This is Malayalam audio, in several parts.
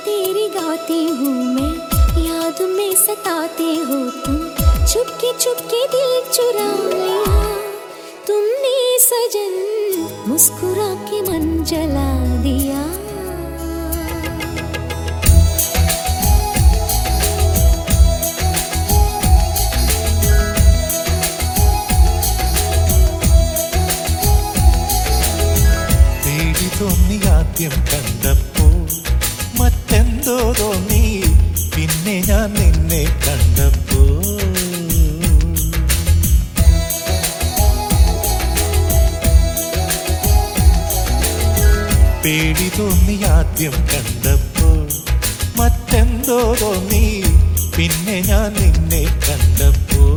तेरी गाती हूँ मैं याद में सताते हो तुम चुपके चुपके दिल चुरा लिया तुमने सजन मुस्कुरा के मन जला दिया പേടി തോന്നി ആദ്യം കണ്ടപ്പോൾ മറ്റെന്തോ തോന്നി പിന്നെ ഞാൻ നിന്നെ കണ്ടപ്പോ പേടി തോന്നി ആദ്യം കണ്ടപ്പോൾ മറ്റെന്തോ തോന്നി പിന്നെ ഞാൻ നിന്നെ കണ്ടപ്പോ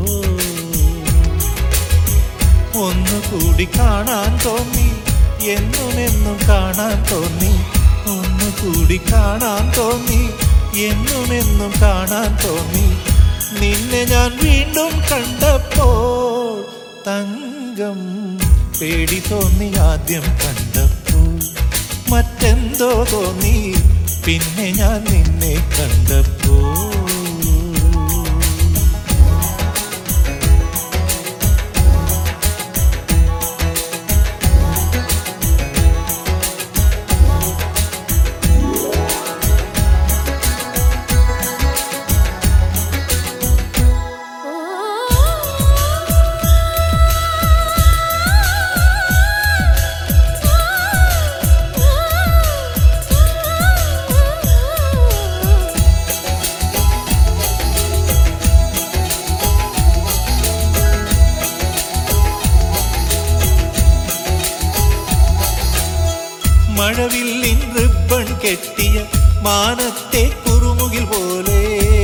ഒന്നുകൂടി കാണാൻ തോന്നി എന്നും എന്നും കാണാൻ തോന്നി ഒന്നുകൂടി കാണാൻ തോന്നി എന്നും എന്നും കാണാൻ തോന്നി നിന്നെ ഞാൻ വീണ്ടും കണ്ടപ്പോൾ തങ്കം പേടി തോന്നി ആദ്യം കണ്ടപ്പോൾ മറ്റെന്തോ തോന്നി പിന്നെ ഞാൻ നിന്നെ കണ്ടപ്പോൾ മഴവില്ലിൻ റിബൺ കെട്ടിയ മാനത്തെ കുറുമുകിൽ പോലെ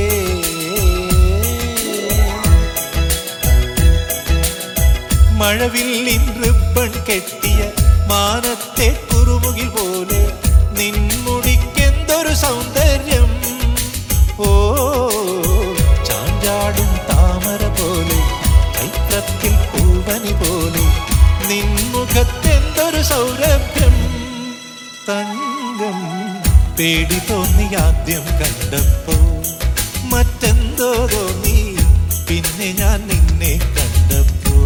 മഴവില്ലിൻ റിബൺ കെട്ടിയ മാനത്തെ കുറുമുകിൽ പോലെ നിൻമുടിക്കെന്തൊരു സൗന്ദര്യം ഓ ചാഞ്ചാടും താമര പോലെ ചൈത്രത്തിൽ പൂവനി പോലെ നിൻമുഖത്തെന്തൊരു സൗരഭ്യം തങ്കം പേടി തോന്നി ആദ്യം കണ്ടപ്പോ മറ്റെന്തോ തോന്നി പിന്നെ ഞാൻ നിന്നെ കണ്ടപ്പോ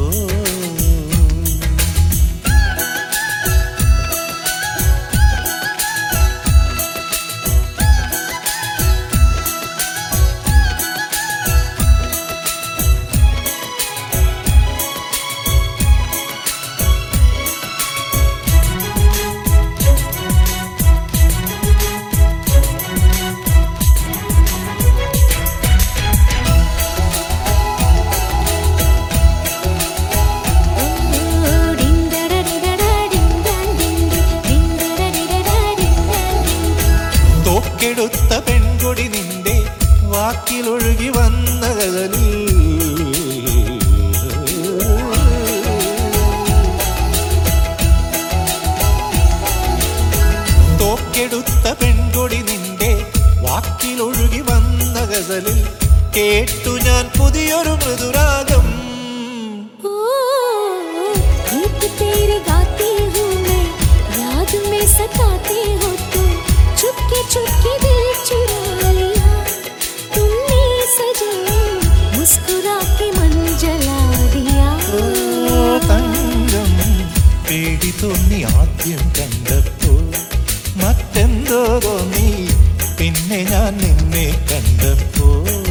തോക്കെടുത്ത പെൺകൊടി നിന്റെ വാക്കിലൊഴുകി വന്ന കഥലിൽ തോക്കെടുത്ത പെൺകൊടി നിന്റെ വാക്കിലൊഴുകി വന്ന ഗസലിൽ കേട്ടു ഞാൻ പുതിയൊരു മൃദുരാഗം ओ, गीत तेरे गाती हूँ मैं याद में सताते हो तुम चुपके चुपके दिल चुरा लिया तुमने सजन मुस्कुरा के मन जला दिया ഓ തങ്കം പേടി തോന്നി ആദ്യം കണ്ടപ്പോ മറ്റെന്തോ തോന്നി പിന്നെ ഞാൻ നിന്നെ കണ്ടപ്പോ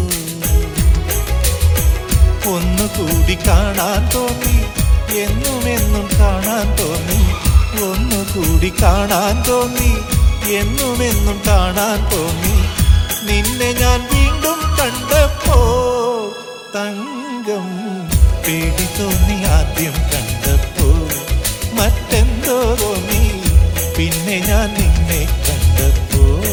ഒന്നുകൂടി കാണാൻ തോന്നി എന്നും എന്നും കാണാൻ തോന്നി ഒന്നുകൂടി കാണാൻ തോന്നി എന്നും എന്നും കാണാൻ തോന്നി നിന്നെ ഞാൻ വീണ്ടും കണ്ടപ്പോ തങ്കം പേടി തോന്നി ആദ്യം കണ്ടപ്പോ മറ്റെന്തോ തോന്നി പിന്നെ ഞാൻ നിന്നെ കണ്ടപ്പോ